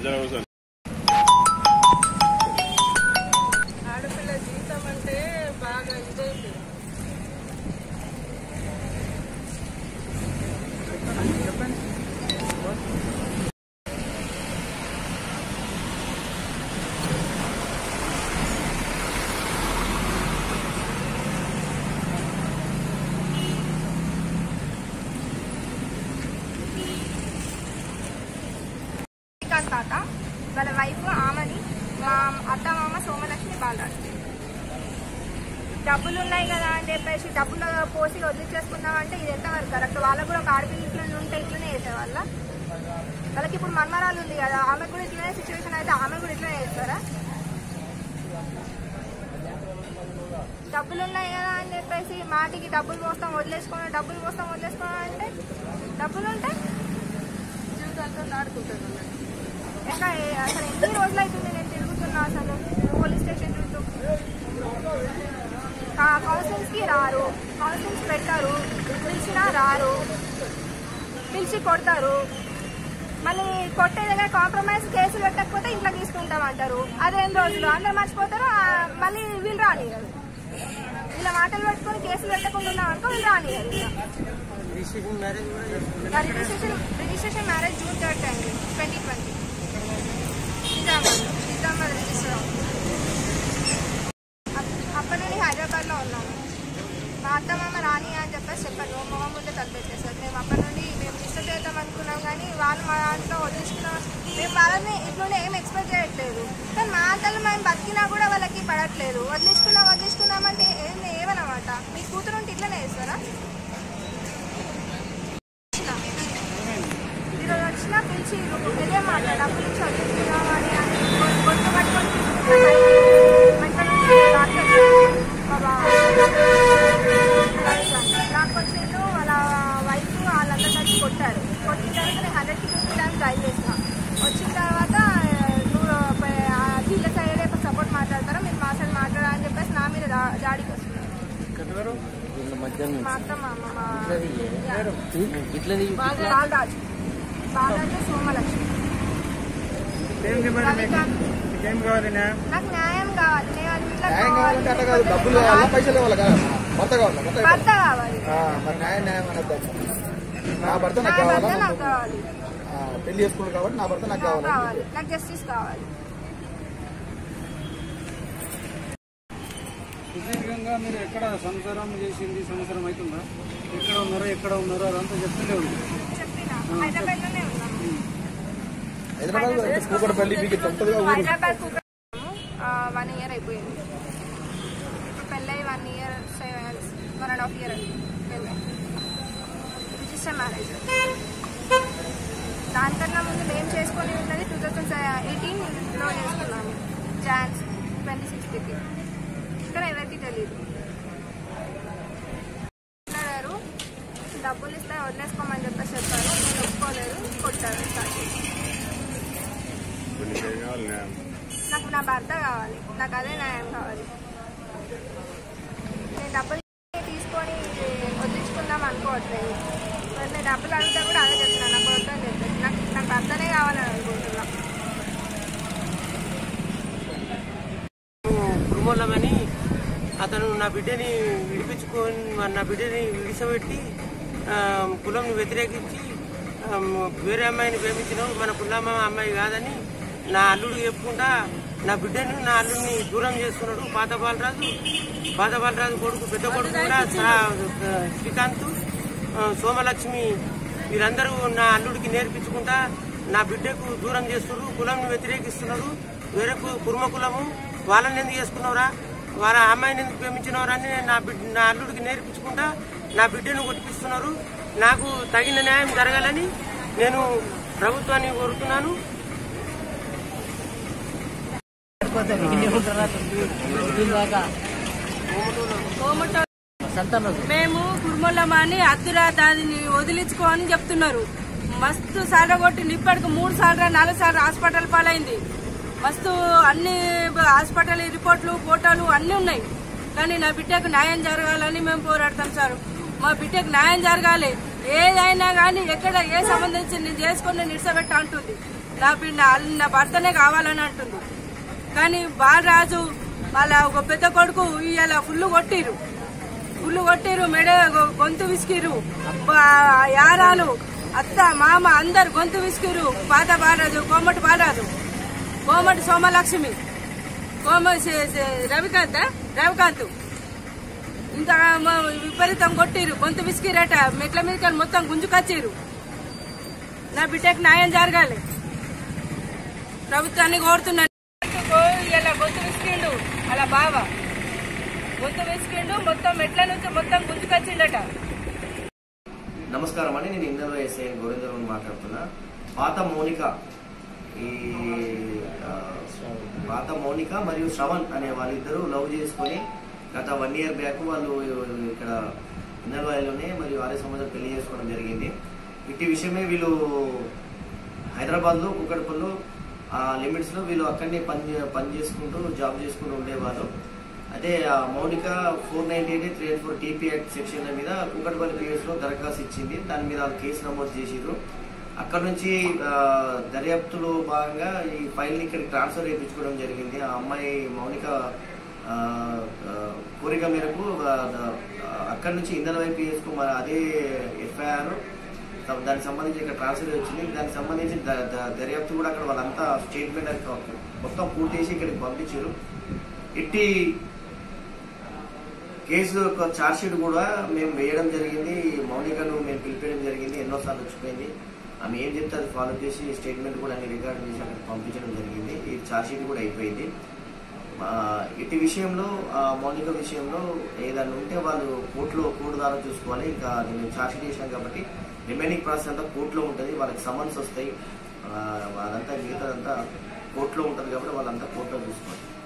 మధ్యలో కూర్చొని ఆడపిల్ల జీవితం అంటే బాగా ఇదైంది శ్రీకాంత్ తాత వాళ్ళ వైఫ్ ఆమెని మా అత్త మామ సోమలక్ష్మి బాలరాజు డబ్బులు ఉన్నాయి కదా అని చెప్పేసి డబ్బులు పోసి వదిలించేసుకుందాం అంటే ఇది ఎంతవరకు కరెక్ట్ వాళ్ళకు కూడా ఒక ఆడపిల్ల ఇట్లా ఉంటే ఇట్లనే చేసేవాళ్ళ వాళ్ళకి ఇప్పుడు మన్మరాలు ఉంది కదా ఆమె కూడా ఇట్లనే సిచ్యువేషన్ అయితే ఆమె కూడా ఇట్లనే చేస్తారా డబ్బులు ఉన్నాయి కదా అని చెప్పేసి మాటికి డబ్బులు పోస్తాం వదిలేసుకోవడం డబ్బులు పోస్తాం వదిలేసుకోవడం అంటే డబ్బులు ఉంటే జీవితాంతం ఆడుకుంటారు అన్నట్టు. ఎక్కడ అసలు ఎన్ని రోజులు అవుతుంది నేను తిరుగుతున్నా అసలు పోలీస్ స్టేషన్ చుట్టూ కౌన్సిలింగ్స్ కి రారు కౌన్సిలింగ్స్ పెట్టారు పిలిచినా రారు పిలిచి కొడతారు మళ్ళీ కొట్టే దగ్గర కాంప్రమైజ్ కేసులు పెట్టకపోతే ఇంట్లో తీసుకుంటాం అంటారు అదేం రోజులు అందరు మర్చిపోతారు ఆ, మళ్ళీ వీళ్ళు రానియరు ఇలా మాటలు పెట్టుకొని కేసులు పెట్టకుండా ఉన్నాం అనుకో వీళ్ళు రానియరు ఇక registration registration marriage June third అండి twenty twenty Nizamabad Nizamabad register అవుతుంది. అప్- అప్పటి నుండి హైదరాబాద్ లో ఉన్నాము మా అత్త మామ రాని అని చెప్పేసి చెప్పాను మా మొహం ముందే తలపెట్టేసారు మేము అప్పటి నుండి మేము డిస్టర్బ్ చేద్దాం అనుకున్నాం కానీ వాళ్ళు మా దాంట్లో వదిలించుకున్నాం మేము వాళ్ళని ఇట్లుండి ఏం ఎక్స్పెక్ట్ చేయట్లేదు కానీ మా అంతలో మేము బతికినా కూడా వాళ్ళకి పడట్లేదు వదిలించుకున్నాం వదిలించుకున్నామంటే ఏం ఏమన్నమాట మీ కూతురు ఉంటే ఇట్లనే చేస్తారా ఈరోజు వచ్చినా పిలిచి ఇదే మాట డబ్బులు ఇచ్చి వదిలించుకున్నామని అని గొంతు పట్టుకొని నాకు వచ్చిండు వాళ్ళ వైఫ్ వాళ్ళందరూ కలిసి కొట్టారు కొట్టిన తర్వాత నేను హండ్రెడ్కి ఫిఫ్టీ టైమ్స్ ట్రై చేసిన వచ్చిన తర్వాత నువ్వు ప- ఆ వీళ్ళ సైడే సపోర్ట్ మాట్లాడతారా మీరు మా సైడ్ మాట్లాడా అని చెప్పేసి నా మీద దా- దాడికి వస్తున్నారు మా అత్త మా అమ్మ మా బాలరాజు బాలరాజు సోమలక్ష్మి రవికాంత్ ఏం కావాలి న్యాయం నాకు న్యాయం కావాలి నేను అది ఇట్లా న్యాయం కావాలంటే అట్లా కాదు డబ్బులు కావాలా పైసలు కావాలా కదా భర్త కావాలా భర్త భర్త కావాలి ఆ, మరి న్యాయం న్యాయం అనద్దు నా భర్త నా నాకు భర్త కావాలా నాకు కావాలి ఆ, పెళ్లి చేసుకున్నాడు కాబట్టి నా భర్త నాకు నాకు కావాలా కావాలి నాకు జస్టిస్ కావాలి సుదీర్ఘంగా మీరు ఎక్కడ సంసారం చేసింది సంవత్సరం అవుతుందా ఎక్కడ ఉన్నారో ఎక్కడ ఉన్నారో అదంతా చెప్తూనే ఉంది చెప్పిన హైదరాబాద్ లోనే ఉన్నాము హైదరాబాద్ కూకడపల్లి మీకు ఇట్లా ఉంటుందిగా ఊరు హైదరాబాద్ వన్ ఇయర్ అయిపోయింది ఇప్పుడు పెళ్ళై one year one and half year పెళ్ళై రిజిస్టర్ మ్యారేజ్ దానికన్నా ముందు మేము చేసుకొని ఉన్నది టూ థౌజండ్ ఎయిటీన్లో చేసుకున్నాము జాన్స్ ట్వంటీ సిక్స్త్కి ఇక్కడ ఎవరికి తెలియదు మాట్లాడారు డబ్బులు ఇస్తే వదిలేసుకోమని చెప్పేసి చెప్పారు నేను ఒప్పుకోలేదు కొట్టారు స్టార్ట్ చేసి ఇప్పుడు నీకేం కావాలి న్యాయం నాకు నా భర్త కావాలి నాకు అదే న్యాయం కావాలి నేను డబ్బులు తీసుకొని వదిలించుకుందాం అనుకోవట్లేదు మరి నేను డబ్బులు అడిగితే కూడా అదే చెప్తున్నాను నాకు వద్దని చెప్పేసి నాకు నాకు భర్తనే కావాలని అనుకుంటున్నా కురుమోళ్ళమని అతను నా బిడ్డని విడిపించుకొని నా బిడ్డని విడిచబెట్టి ఆ, కులంని వ్యతిరేకించి ఆ, వేరే అమ్మాయిని ప్రేమించినావు మన కులమ్మ అమ్మాయి కాదని నా అల్లుడు చెప్పుకుంటా నా బిడ్డను నా అల్లుడిని దూరం చేస్తున్నాడు పాత బాలరాజు పాత బాలరాజు కొడుకు పెద్ద కొడుకు కూడా సా- శ్రీకాంత్ ఆ, సోమలక్ష్మి వీరందరూ నా అల్లుడికి నేర్పించుకుంటా నా బిడ్డకు దూరం చేస్తున్నారు కులంని వ్యతిరేకిస్తున్నారు వేరే కు- కుర్మ కులము వాళ్ళని ఎందుకు చేసుకున్నావురా వాళ్ళ అమ్మాయిని ఎందుకు ప్రేమించినవరా అని నా బిడ్డ నా అల్లుడికి నేర్పించుకుంటా నా బిడ్డను కొట్టిపిస్తున్నారు నాకు తగిన న్యాయం జరగాలని నేను ప్రభుత్వాన్ని కోరుతున్నాను మేము కుర్మలమాని అద్దురా దానిని వదిలించుకో అని చెప్తున్నారు మస్తు సార్లు కొట్టి ఇప్పటికి మూడు సార్లు నాలుగు సార్లు హాస్పిటల్ పాలైంది మస్తు అన్ని హాస్పిటల్ రిపోర్ట్లు ఫోటోలు అన్ని ఉన్నాయి కానీ నా బిడ్డకు న్యాయం జరగాలని మేము పోరాడతాం సార్ మా బిడ్డకు న్యాయం జరగాలి ఏదైనా కానీ ఎక్కడ ఏ సంబంధించి నేను చేసుకొని నిడిసబెట్ట అంటుంది నా బిడ్డ నా- నా భర్తనే కావాలని అంటుంది కానీ బాలరాజు వాళ్ళ ఒక పెద్ద కొడుకు ఇవాళ ఫుల్ కొట్టిరు ఫుల్ కొట్టిరు మెడ గొ- గొంతు విసికిరు బా- యారాలు అత్త మామ అందరు గొంతు విసికిరు పాత బాలరాజు కోమటి బాలరాజు కోమటి సోమలక్ష్మి కోమ శ- శ- రవికాంత్ రవికాంత్ ఇంత మ- విపరీతం కొట్టిరు గొంతు విసికిరట మెట్ల మీద మొత్తం గుంజుకొచ్చిరు నా బిడ్డకు న్యాయం జరగాలి ప్రభుత్వాన్ని కోరుతున్నాను ఇలా గొంతు విసికిండు అలా బావ గొంతు విసికిండు మొత్తం మెట్ల నుంచి మొత్తం గుంజుకొచ్చిండట నమస్కారం అండి నేను ఇందలో ఎస్ఐ గోవిందరావు మాట్లాడుతున్నా పాత మౌనిక ఈ ఆ, పాత మౌనిక మరియు శ్రవణ్ అనే వాళ్ళిద్దరూ లవ్ చేసుకొని గత వన్ ఇయర్ బ్యాక్ వాళ్ళు ఇక్కడ ఇందలవాయిలోనే మరియు ఆర్య సమాజం పెళ్లి చేసుకోవడం జరిగింది ఇట్టి విషయమే వీళ్ళు హైదరాబాద్ లో కుక్కడపల్లి ఆ లిమిట్స్ లో వీళ్ళు అక్కడనే పని చే- పని చేసుకుంటూ జాబ్ చేసుకుంటూ ఉండేవారు అదే ఆ Mounika four ninety eight three eight four TP act section మీద కుక్కడపల్లి పిఎస్ లో దరఖాస్తు ఇచ్చింది దాని మీద వాళ్ళు కేసు నమోదు చేసిర్రు అక్కడ నుంచి ఆ, దర్యాప్తులో భాగంగా ఈ ఫైల్ ని ఇక్కడ ట్రాన్స్ఫర్ చేయించుకోవడం జరిగింది ఆ అమ్మాయి మౌనిక ఆ, ఆ, కోరిక మేరకు ఆ, ఆ, అక్కడ నుంచి ఇందల పిఎస్ కు మరి అదే ఎఫ్ఐఆర్ త- దానికి సంబంధించి ఇక్కడ ట్రాన్స్ఫర్ వచ్చింది దానికి సంబంధించి ద- ద- దర్యాప్తు కూడా అక్కడ వాళ్ళంతా స్టేట్మెంట్ అంతా మొత్తం పూర్తి చేసి ఇక్కడికి పంపించారు ఇట్టి కేసు యొక్క ఛార్జ్ షీట్ కూడా మేము వేయడం జరిగింది మౌనికను మేము పిలిపేయడం జరిగింది ఎన్నోసార్లు వచ్చిపోయింది ఆమె ఏం చెప్తే అది ఫాలో చేసి స్టేట్మెంట్ కూడా అన్ని రికార్డ్ చేసి అక్కడ పంపించడం జరిగింది ఈ ఛార్జ్ షీట్ కూడా అయిపోయింది ఆ, ఇటు విషయంలో ఆ, మౌలిక విషయంలో ఏదైనా ఉంటే వాళ్ళు కోర్టులో కోర్టు ద్వారా చూసుకోవాలి ఇంకా నేను ఛార్జ్ షీట్ చేశాను కాబట్టి రిమైనింగ్ ప్రాసెస్ అంతా కోర్టులో ఉంటుంది వాళ్ళకి సమన్స్ వస్తాయి ఆ, అదంతా మిగతాదంతా కోర్టులో ఉంటుంది కాబట్టి వాళ్ళంతా కోర్టులో చూసుకోవాలి